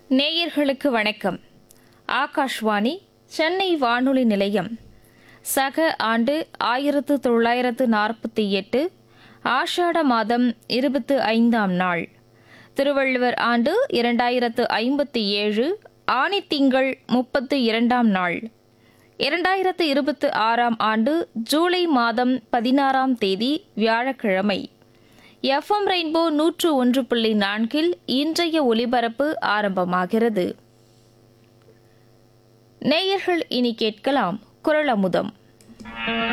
நேயர்களுக்கு வணக்கம் ஆகாஷ்வாணி சென்னை வானொலி நிலையம் சக ஆண்டு ஆயிரத்து தொள்ளாயிரத்து நாற்பத்தி எட்டு ஆஷாட மாதம் இருபத்து ஐந்தாம் நாள் திருவள்ளுவர் ஆண்டு இரண்டாயிரத்து ஐம்பத்தி ஏழு ஆணித்திங்கள் முப்பத்து இரண்டாம் நாள் இரண்டாயிரத்து இருபத்து ஆறாம் ஆண்டு ஜூலை மாதம் பதினாறாம் தேதி வியாழக்கிழமை எஃப்எம் ரெயின்போ நூற்று ஒன்று புள்ளி நான்கில் இன்றைய ஒலிபரப்பு ஆரம்பமாகிறது நேயர்கள் இனி கேட்கலாம் குரலமுதம்